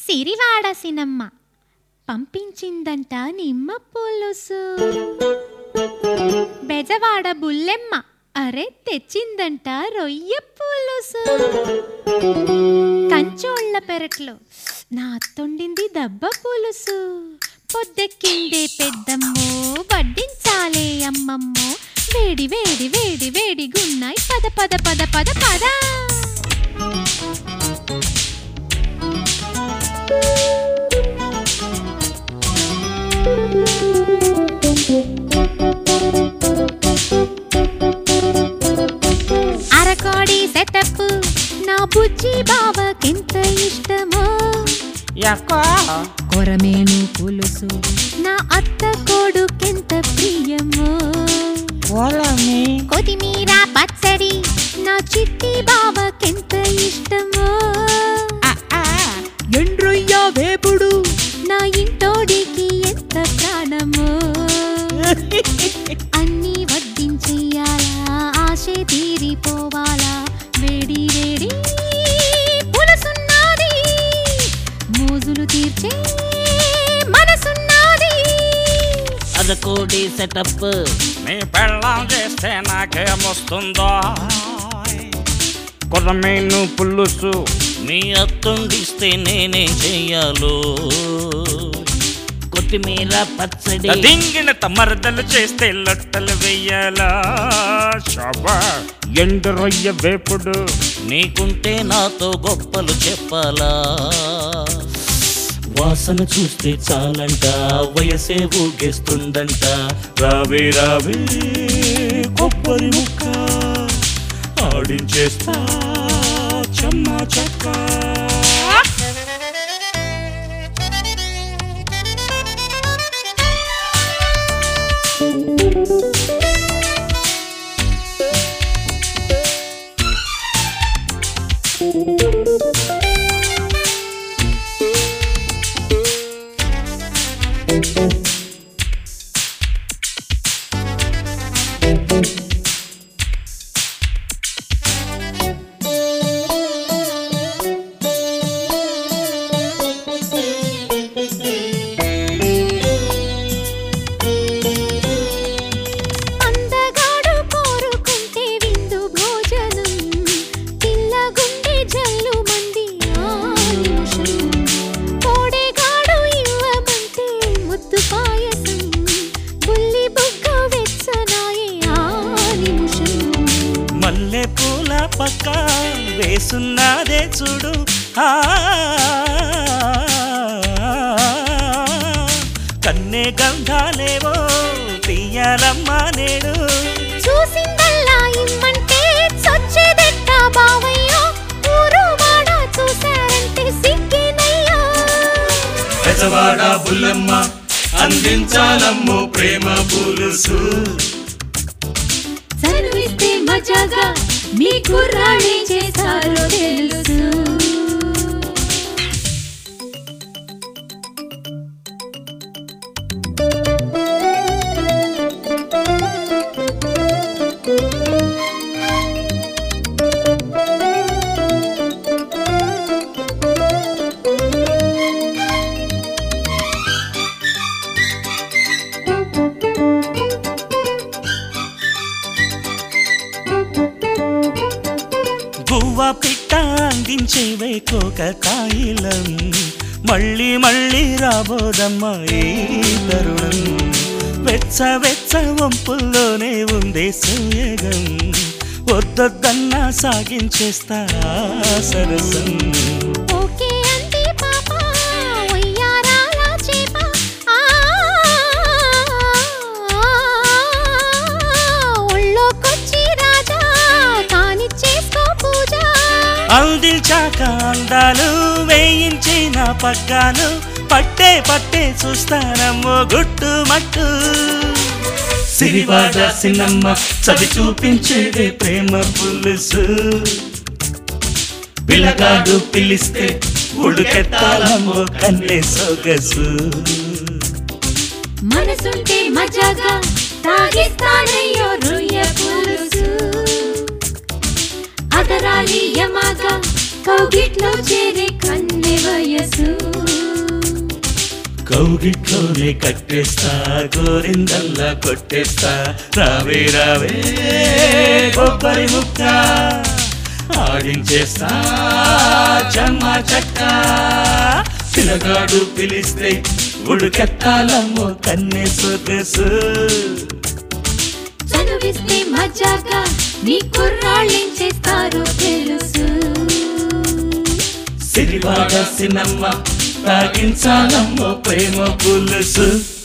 సిరివాడ సినమ్మ పంపించిందంట నిమ్మ పులుసు బెజవాడ బుల్లెమ్మ అరే తెచ్చిందంట రొయ్య పులుసు కంచోళ్ళ పెరట్లో నా అత్తొండింది దబ్బ పులుసు పొద్దెక్కిందే పెద్దమ్మో వడ్డించాలే అమ్మమ్మో వేడి వేడి వేడి వేడి గున్నాయి పద పద పద పద పద అరకోడి సెటప్ నా బుజ్జి బావకెంత ఇష్టమో ಯಾಕೋ కొరమేను పులుసు నా అత్త కొడుకెంత ప్రియమో ఓలమి కొత్తిమీర పచ్చడి నా చిట్టి బావకెంత ఇష్టమో ఎండ్రొయ్య వేపుడు నా ఇంటోడికి ఎంత ప్రాణమో అన్ని వడ్డించెయ్యాలా ఆశే తీరిపోవాలా వేడి వేడి పులసున్నది మోజులు తీర్చే మనసున్నది అదకోడి సెటప్ నీ పెళ్ళం చేస్తే నాకేమొస్తుందో కొరమేను పులుసు నీ అత్తుండిస్తే నేనే చెయ్యాలో కొత్తిమీర పచ్చడి దింగిన తమరదలు చేస్తే లొట్టలు వెయ్యాలా శోభా ఎండు రొయ్య వేపుడు నీకుంటే నాతో గొప్పలు చెప్పాలా వాసన చూస్తే చాలంట వయసే ఊగేస్తుందంట రావే రావే కొబ్బరి ముక్క ఆడించేస్తా చెమ్మా చెక్క అందగాడు కోరుకుంటే విందు భోజనం పిల్లగుండె జల్లు మంది ఆ నిమిషం కోడెగాడు ఇవ్వమంటే ముద్దు పాయసం బుల్లి బుగ్గ వెచ్చనాయే ఆ నిమిషం మల్లె పూల పక్క వేసున్నదే చూడు ఆ కన్నే గంధాలేవో తీయాలమ్మా నేడు చూసిందల్లా ఇమ్మంటే చచ్చేదెట్ట బావయ్యో ఊరు వాడ చూశారంటే సిగ్గినయ్యో పెదవాడ బుల్లమ్మ అందించాలమ్ము ప్రేమ పులుసు చనువిస్తే మజాగా మీ కుర్రాడే చేశారో తెలుసు గువ్వ పిట్ట అందించేవే కోక తాయిలం మళ్ళీ మళ్ళీ రాబోదమ్మా ఈ తరుణం వెచ్చ వెచ్చ వంపుల్లోనే ఉంది సూయగం వద్దొద్దన్నా సాగించేస్తా సరసం ఓకే అంది పాప ఒయ్యారాల చేప ఆ ఒళ్ళోకొచ్చి రాజా కానిచ్చేసుకో పూజ అందించాక అందాలు వేయించిన పగ్గాలు పట్టే పట్టే చూస్తానమ్మో గుట్టు మట్టు సిరివాడ సినమ్మ చవి చూపించేదే ప్రేమ పులుసు పిల్లగాడు పిలిస్తే ఉడుకెత్తాలమ్మో కన్నే సొగసు మనసుంటే మజాగా తాగిస్తానయ్యో రొయ్య పులుసు అదరాలి యమాగా కౌగిట్లో చేరే కన్నె వయసు కౌగిట్లోనే కట్టేస్తా గోరిందల్లా కొట్టేస్తా రావే రావే కొబ్బరి ముక్క ఆడించేస్తా చెమ్మ చెక్క పిల్లగాడు పిలిస్తే ఉడుకెత్తాలమ్మో కన్నే సొగసు చనువిస్తే మజాగా నీ కుర్రాళ్ళేం చేస్తారో తెలుసు సిరివాడ సినమ్మ తాగించాలమ్మో ప్రేమ పులుసు